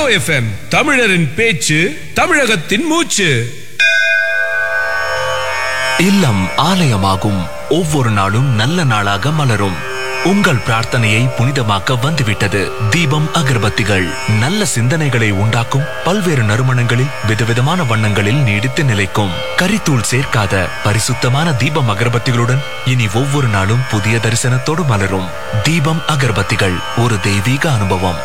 FM தமிழரின் பேச்சு தமிழகத்தின் மூச்சு இல்லம் ஆலயமாகும் ஒவ்வொரு நாளும் நல்ல நாளாக மலரும் உங்கள் பிரார்த்தனையை புனிதமாக்க வந்துவிட்டது தீபம் அகர்பத்திகள் நல்ல சிந்தனைகளை உண்டாக்கும் பல்வேறு நறுமணங்களில் விதவிதமான வண்ணங்களில் நீடித்து நிலைக்கும் கரித்தூள் சேர்க்காத பரிசுத்தமான தீபம் அகர்பத்திகளுடன் இனி ஒவ்வொரு நாளும் புதிய தரிசனத்தோடு மலரும் தீபம் அகர்பத்திகள் ஒரு தெய்வீக அனுபவம்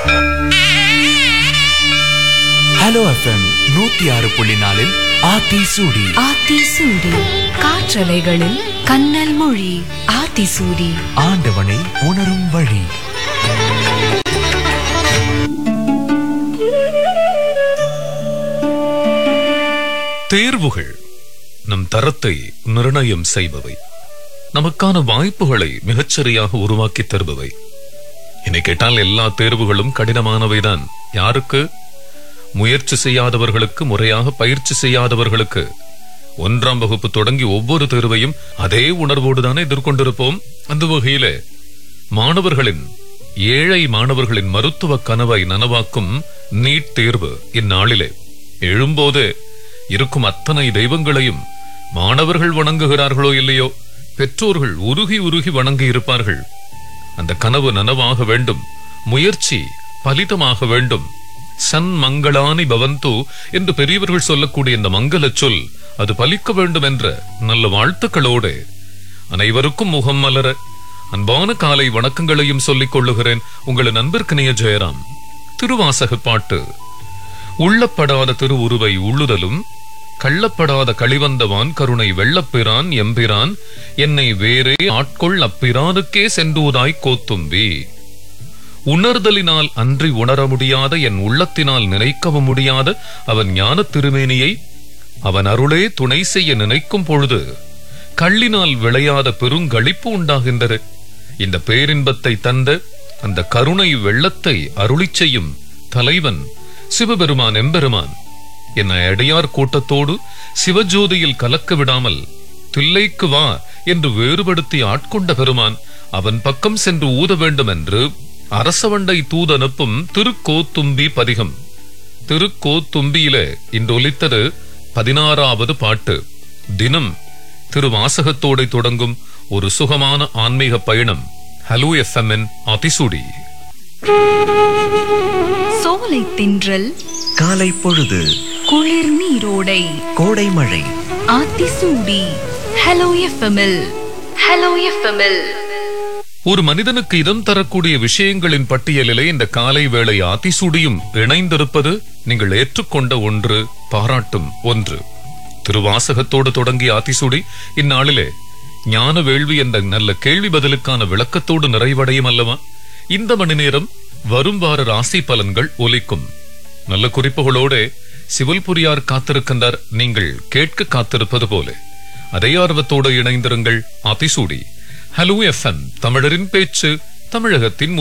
ஹலோ எஃப்எம் நூத்தி ஆறு புள்ளி நாலில் ஆத்தி சூடி ஆத்தி சூடி காற்றலைகளில் கண்ணல் மொழி ஆத்தி சூடி ஆண்டவனை உணரும் வழி தேர்வுகள் நம் தரத்தை நிர்ணயம் செய்பவை நமக்கான வாய்ப்புகளை மிகச்சரியாக உருவாக்கி தருபவை என்னை கேட்டால் எல்லா தேர்வுகளும் கடினமானவைதான் யாருக்கு முயற்சி செய்யாதவர்களுக்கு முறையாக பயிற்சி செய்யாதவர்களுக்கு ஒன்றாம் வகுப்பு தொடங்கி ஒவ்வொரு தேர்வையும் அதே உணர்வோடு தானே எதிர்கொண்டிருப்போம் அந்த வகையிலே மாணவர்களின் ஏழை மாணவர்களின் மருத்துவ கனவை நனவாக்கும் நீட் தேர்வு இந்நாளிலே எழும்போது இருக்கும் அத்தனை தெய்வங்களையும் மாணவர்கள் வணங்குகிறார்களோ இல்லையோ பெற்றோர்கள் உருகி உருகி வணங்கி இருப்பார்கள் அந்த கனவு நனவாக வேண்டும் முயற்சி பலிதமாக வேண்டும் சன் மங்களானி பவந்து என்று பெரியவர்கள் சொல்லக்கூடிய இந்த மங்கள சொல் அது பலிக்க வேண்டும் என்ற நல்ல வாழ்த்துக்களோடு அனைவருக்கும் முகம் மலர அன்பான காலை வணக்கங்களையும் சொல்லிக் கொள்ளுகிறேன் உங்கள் நண்பர்க்கனைய ஜெயராம் திருவாசக பாட்டு உள்ளப்படாத திருவுருவை உள்ளுதலும் கள்ளப்படாத களிவந்தவான் கருணை வெள்ளப்பிரான் எம்பிரான் என்னை வேறே ஆட்கொள் அப்பிரானுக்கே சென்றுவதாய் கோத்தும்பி உணர்தலினால் அன்றி உணர முடியாத என் உள்ளத்தினால் நினைக்கவும் முடியாத அவன் ஞான திருமேனியை அவன் அருளே துணை செய்ய நினைக்கும் பொழுது கள்ளினால் விளையாத பெருங்களிப்பு உண்டாகின்றது இந்த பேரின்பத்தை தந்த அந்த கருணை வெள்ளத்தை அருளிச் செய்யும் தலைவன் சிவபெருமான் எம்பெருமான் என்னை அடியார் கூட்டத்தோடு சிவஜோதியில் கலக்க விடாமல் தில்லைக்கு வா என்று வேறுபடுத்தி ஆட்கொண்ட பெருமான் அவன் பக்கம் சென்று ஊத வேண்டும் என்று அரசவண்டை தூதனுப்பும் திருக்கோத்தும்பி பதிகம் திருக்கோத்தும்பியிலே இன்று ஒலித்தது பதினாறாவது பாட்டு தினம் திருவாசகத்தோடு தொடங்கும் ஒரு சுகமான ஆன்மீக பயணம் ஹலோ எஃப்எம்என் அதிசூடி சோலை தின்றல் காலை பொழுது குளிர் நீரோடை கோடை மழை ஆத்தி சூடி ஹலோ எஃப்எம்எல் ஹலோ எஃப்எம்எல் ஒரு மனிதனுக்கு இதம் தரக்கூடிய விஷயங்களின் பட்டியலிலே இந்த காலை வேளை ஆத்திசூடியும் இணைந்திருப்பது நீங்கள் ஏற்றுக்கொண்ட ஒன்று பாராட்டும் ஒன்று திருவாசகத்தோடு தொடங்கிய ஆத்திசூடி இந்நாளிலே ஞான வேள்வி என்ற நல்ல கேள்வி பதிலுக்கான விளக்கத்தோடு நிறைவடையும் அல்லவா இந்த மணி நேரம் வரும் வார ராசி பலன்கள் ஒலிக்கும் நல்ல குறிப்புகளோடு சிவல்புரியார் காத்திருக்கின்றார் நீங்கள் கேட்க காத்திருப்பது போல அதே ஆர்வத்தோடு இணைந்திருங்கள் அதிசூடி ஹலோ எஃப்எம் தமிழரின் பேச்சு தமிழகத்தின்